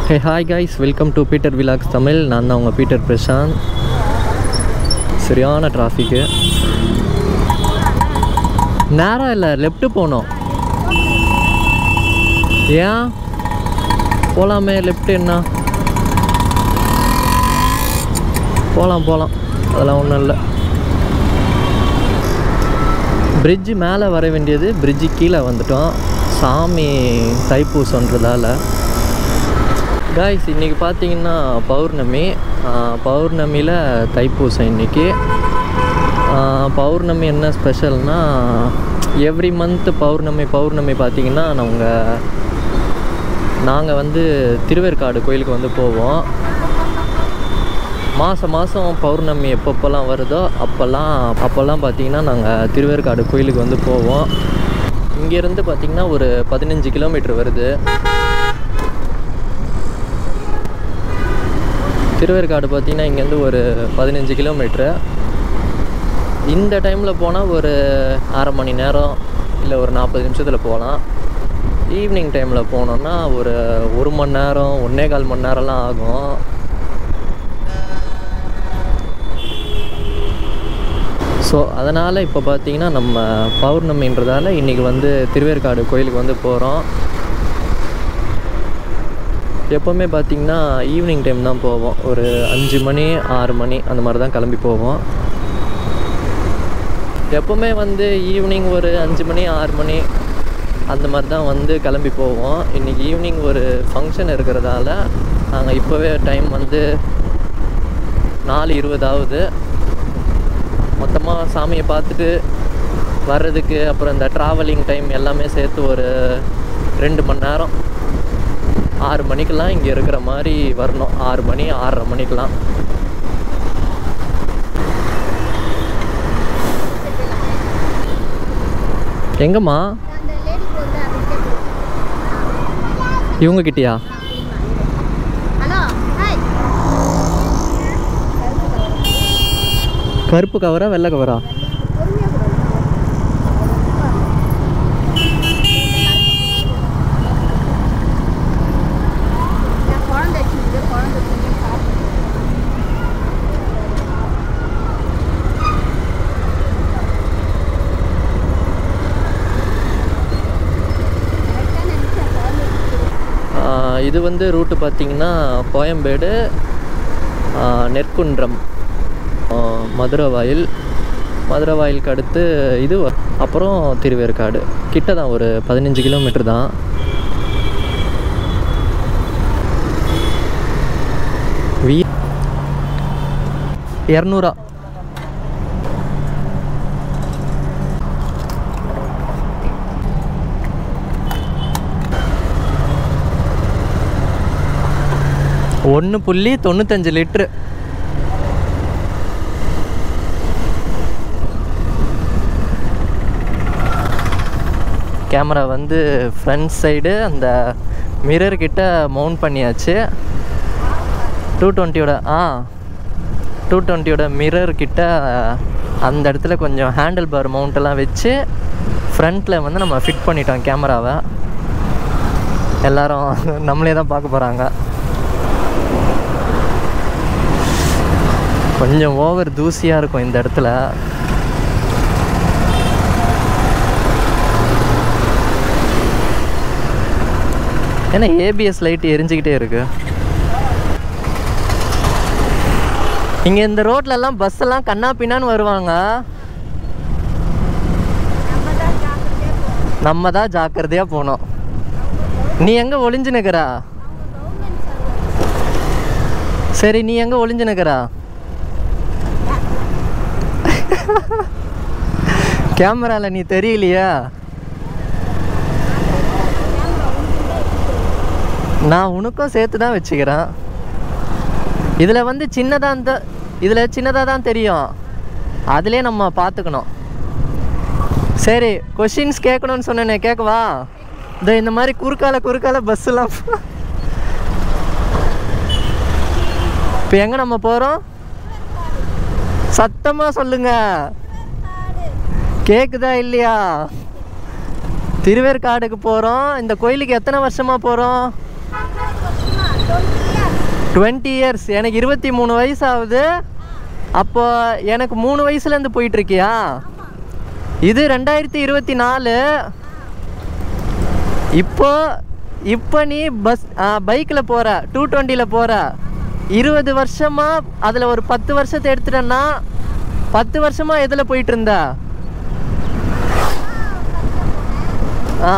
hey hi guys welcome to Peter vlogs Tamil நான் தான் உங்கள் பீட்டர் பிரசாந்த் சரியான டிராஃபிக்கு நேரம் இல்லை லெஃப்ட்டு போகணும் ஏன் போகலாமே லெஃப்ட் என்ன போகலாம் போகலாம் அதெல்லாம் ஒன்றும் இல்லை பிரிட்ஜு மேலே வர வேண்டியது பிரிட்ஜு கீழே வந்துட்டோம் சாமி தைப்பூசன்றதால காய்ஸ் இன்றைக்கி பார்த்தீங்கன்னா பௌர்ணமி ஆஹ் பௌர்ணமியில் தைப்பூசம் இன்றைக்கி பௌர்ணமி என்ன ஸ்பெஷல்னால் எவ்ரி மந்த் பௌர்ணமி பௌர்ணமி பார்த்தீங்கன்னா நாங்கள் நாங்கள் வந்து திருவேற்காடு கோயிலுக்கு வந்து போவோம் மாதம் மாதம் பௌர்ணமி எப்பப்போல்லாம் வருதோ அப்போல்லாம் அப்போல்லாம் பார்த்தீங்கன்னா நாங்கள் திருவேற்காடு கோயிலுக்கு வந்து போவோம் இங்கேருந்து பார்த்தீங்கன்னா ஒரு பதினஞ்சு கிலோமீட்டர் வருது திருவேற்காடு பார்த்தீங்கன்னா இங்கேருந்து ஒரு பதினஞ்சு கிலோமீட்ரு இந்த டைமில் போனால் ஒரு அரை மணி நேரம் இல்லை ஒரு நாற்பது நிமிஷத்தில் போகலாம் ஈவினிங் டைமில் போனோன்னா ஒரு ஒரு மணி நேரம் ஒன்றே கால் மணி நேரம்லாம் ஆகும் ஸோ அதனால் இப்போ பார்த்தீங்கன்னா நம்ம பௌர்ணமின்றதால இன்றைக்கி வந்து திருவேற்காடு கோயிலுக்கு வந்து போகிறோம் எப்போவுமே பார்த்திங்கன்னா ஈவினிங் டைம் தான் போவோம் ஒரு அஞ்சு மணி ஆறு மணி அந்த மாதிரி தான் கிளம்பி போவோம் எப்போவுமே வந்து ஈவினிங் ஒரு அஞ்சு மணி ஆறு மணி அந்த மாதிரி தான் வந்து கிளம்பி போவோம் இன்றைக்கி ஈவினிங் ஒரு ஃபங்க்ஷன் இருக்கிறதால நாங்கள் இப்போவே டைம் வந்து நாலு இருபதாவது மொத்தமாக சாமியை பார்த்துட்டு வர்றதுக்கு அப்புறம் இந்த ட்ராவலிங் டைம் எல்லாமே சேர்த்து ஒரு ரெண்டு மணி நேரம் ஆறு மணிக்கெல்லாம் இங்கே இருக்கிற மாதிரி வரணும் ஆறு மணி ஆறரை மணிக்கெல்லாம் எங்கம்மா அந்த லேடி போகுது அதுக்கிட்டே போ இவங்க கிட்டயா ஹலோ ஹாய் கருப்பு கவரா வெள்ளை கவரா நான் குழந்தை வச்சுருந்து குழந்தை தூங்கி சாப்பிட்டு கரெக்டாக நினச்சேன் குழந்தை ஆஹ் இது வந்து ரூட்டு பார்த்தீங்கன்னா கோயம்பேடு ஆஹ் நெற்குன்றம் ஆஹ் மதுரவாயில் மதுரவாயிலுக்கு அடுத்து இது வ- அப்புறம் திருவேற்காடு கிட்ட தான் ஒரு பதினஞ்சு கிலோமீட்டர் தான் வீ இரநூறா ஒன்று புள்ளி தொண்ணூத்தஞ்சு லிட்ரு கேமரா வந்து ஃப்ரண்ட் சைடு அந்த மிரர் கிட்ட மவுண்ட் பண்ணியாச்சு டூ டுவெண்ட்டியோட ஆ டூ டுவெண்ட்டியோட மிரர் கிட்ட அந்த இடத்துல கொஞ்சம் ஹேண்டில் பார் மவுண்டெல்லாம் வச்சு ஃப்ரண்ட்டில் வந்து நம்ம ஃபிட் பண்ணிட்டோம் கேமராவை எல்லாரும் நம்மளே தான் பார்க்க போகிறாங்க கொஞ்சம் ஓவர் தூசியாக இருக்கும் இந்த இடத்துல ஏன்னா ஏபிஎஸ் லைட் எரிஞ்சுக்கிட்டே இருக்கு இங்கே இந்த ரோட்ல எல்லாம் பஸ் எல்லாம் கண்ணா பின்னான்னு வருவாங்க நம்ம தான் ஜாக்கிரதையாக போகணும் நீ எங்கே ஒளிஞ்சு நிற்கிறா சரி நீ எங்கே ஒளிஞ்சு நிற்கிறா கேமரால நீ தெரியலையா நான் உனக்கும் சேர்த்து தான் வச்சுக்கிறேன் இதில் வந்து சின்னதாக இந்த இதில் சின்னதாக தான் தெரியும் அதிலே நம்ம பார்த்துக்கணும் சரி கொஷின்ஸ் கேட்கணும்னு சொன்னேனே கேட்கவா இந்த இந்த மாதிரி குறுக்கால குறுக்கால பஸ்ஸெல்லாம் இப்போ எங்கே நம்ம போகிறோம் சத்தமாக சொல்லுங்க கேக்குதா இல்லையா திருவேற்காடுக்கு போகிறோம் இந்த கோயிலுக்கு எத்தனை வருஷமாக போகிறோம் டுவெண்ட்டி இயர்ஸ் எனக்கு இருபத்தி மூணு வயசு ஆகுது அப்போ எனக்கு மூணு வயசுலேருந்து போயிட்டுருக்கியா இது ரெண்டாயிரத்தி இருபத்தி நாலு இப்போ இப்போ நீ பஸ் பைக்கில் போகிற டூ டுவெண்ட்டியில் போகிற இருபது வருஷமாக அதில் ஒரு பத்து வருஷத்தை எடுத்துட்டேன்னா பத்து வருஷமாக எதில் போயிட்டு இருந்த ஆ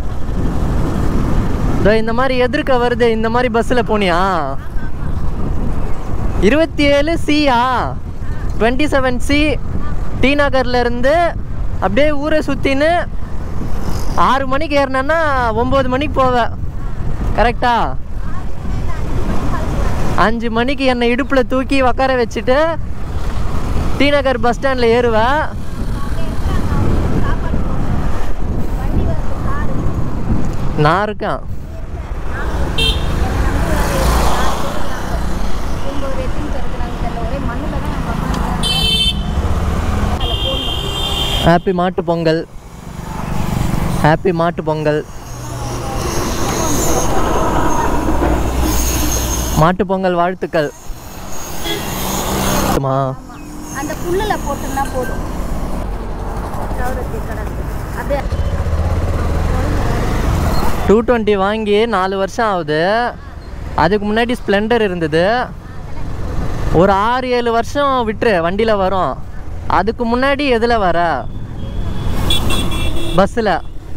இதோ இந்த மாதிரி எதிர்க்க வருது இந்த மாதிரி பஸ்ஸில் போனியா இருபத்தி ஏழு சியா டுவெண்ட்டி செவன் சி டி நகர்லேருந்து அப்படியே ஊரை சுற்றின்னு ஆறு மணிக்கு ஏறினேன்னா ஒம்பது மணிக்கு போவேன் கரெக்டா அஞ்சு மணிக்கு என்னை இடுப்பில் தூக்கி உக்கார வச்சுட்டு டி நகர் பஸ் ஸ்டாண்டில் ஏறுவேன் நான் இருக்கேன் ஹாப்பி மாட்டு பொங்கல் ஹாப்பி மாட்டு பொங்கல் மாட்டு பொங்கல் வாழ்த்துக்கள் மா அந்த புல்லுல போட்டோம்னா போதும் சௌரத்தி கடந்து அப்படியே டூ டுவெண்ட்டி வாங்கி நாலு வருஷம் ஆகுது அதுக்கு முன்னாடி ஸ்ப்ளெண்டர் இருந்தது ஒரு ஆறு ஏழு வருஷம் விட்டுரு வண்டியில் வரும் அதுக்கு முன்னாடி எதில் வர பஸ்ஸில்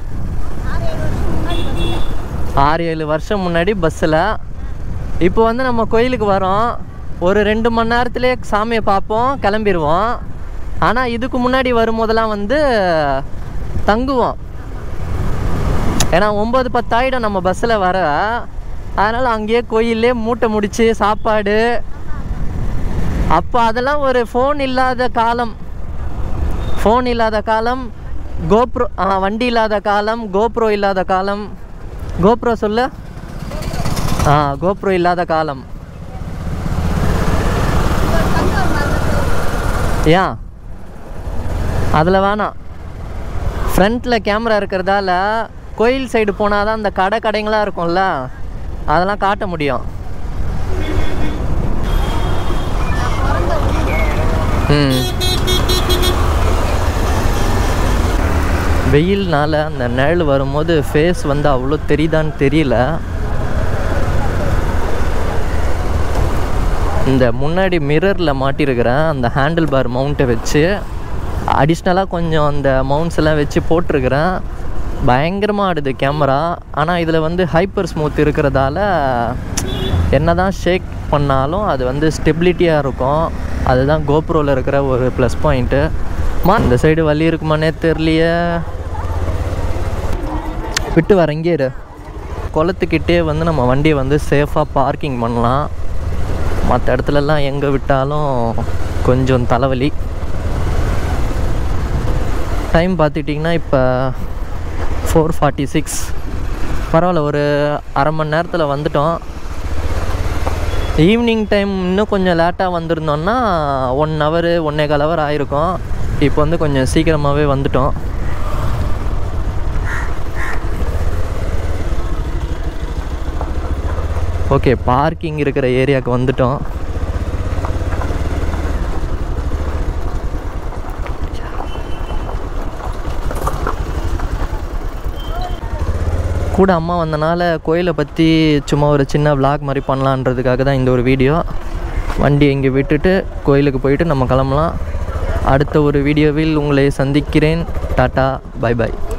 ஆறு ஏழு வருஷம் முன்னாடி பஸ்ஸில் இப்போ வந்து நம்ம கோயிலுக்கு வரோம் ஒரு ரெண்டு மணி நேரத்துலேயே சாமியை பார்ப்போம் கிளம்பிடுவோம் ஆனால் இதுக்கு முன்னாடி வரும்போதெல்லாம் வந்து தங்குவோம் ஏன்னா ஒம்பது பத்தாயிடும் நம்ம பஸ்ஸில் வர அதனால் அங்கேயே கோயிலே மூட்டை முடிச்சு சாப்பாடு அப்போ அதெல்லாம் ஒரு ஃபோன் இல்லாத காலம் ஃபோன் இல்லாத காலம் கோப்ரோ ஆ, வண்டி இல்லாத காலம் கோப்ரோ இல்லாத காலம் கோப்ரோ சொல்லு ஆ கோப்ரோ இல்லாத காலம் ஏன் அதில் வேணாம் ஃப்ரண்ட்டில் கேமரா இருக்கிறதால கோயில் சைடு போனால் தான் அந்த கடை கடைங்களாம் இருக்கும்ல அதெல்லாம் காட்ட முடியும் ம் வெயில்னால அந்த நிழல் வரும்போது ஃபேஸ் வந்து அவ்வளோ தெரியுதான்னு தெரியல இந்த முன்னாடி மிரரில் மாட்டியிருக்கிறேன் அந்த ஹேண்டில் பார் மவுண்ட்டை வச்சு அடிஷ்னலாக கொஞ்சம் அந்த மவுண்ட்ஸ் எல்லாம் வச்சு போட்டிருக்கிறேன் பயங்கரமாக ஆடுது கேமரா ஆனால் இதில் வந்து ஹைப்பர் ஸ்மூத் இருக்கிறதால என்ன தான் ஷேக் பண்ணாலும் அது வந்து ஸ்டெபிலிட்டியாக இருக்கும் அதுதான் கோப்ரோவில் இருக்கிற ஒரு ப்ளஸ் பாயிண்ட்டு மா இந்த சைடு வழி இருக்குமானே தெரியலையே விட்டு வர இங்கே இரு குளத்துக்கிட்டே வந்து நம்ம வண்டியை வந்து சேஃபாக பார்க்கிங் பண்ணலாம் மற்ற இடத்துலலாம் எங்கே விட்டாலும் கொஞ்சம் தலைவலி டைம் பார்த்துட்டிங்கன்னா இப்போ ஃபோர் ஃபார்ட்டி சிக்ஸ் பரவாயில்ல ஒரு அரை மணி நேரத்தில் வந்துட்டோம் ஈவினிங் டைம் இன்னும் கொஞ்சம் லேட்டாக வந்திருந்தோன்னா ஒன் ஹவர் ஒன்னே கால் ஹவர் ஆயிருக்கும் இப்போ வந்து கொஞ்சம் சீக்கிரமாகவே வந்துட்டோம் ஓகே பார்க்கிங் இருக்கிற ஏரியாவுக்கு வந்துட்டோம் கூட அம்மா வந்தனால கோயிலை பற்றி சும்மா ஒரு சின்ன vlog மாதிரி பண்ணலான்றதுக்காக தான் இந்த ஒரு வீடியோ வண்டி இங்கே விட்டுட்டு கோயிலுக்கு போயிட்டு நம்ம கிளம்பலாம் அடுத்த ஒரு வீடியோவில் உங்களை சந்திக்கிறேன் டாட்டா பை பை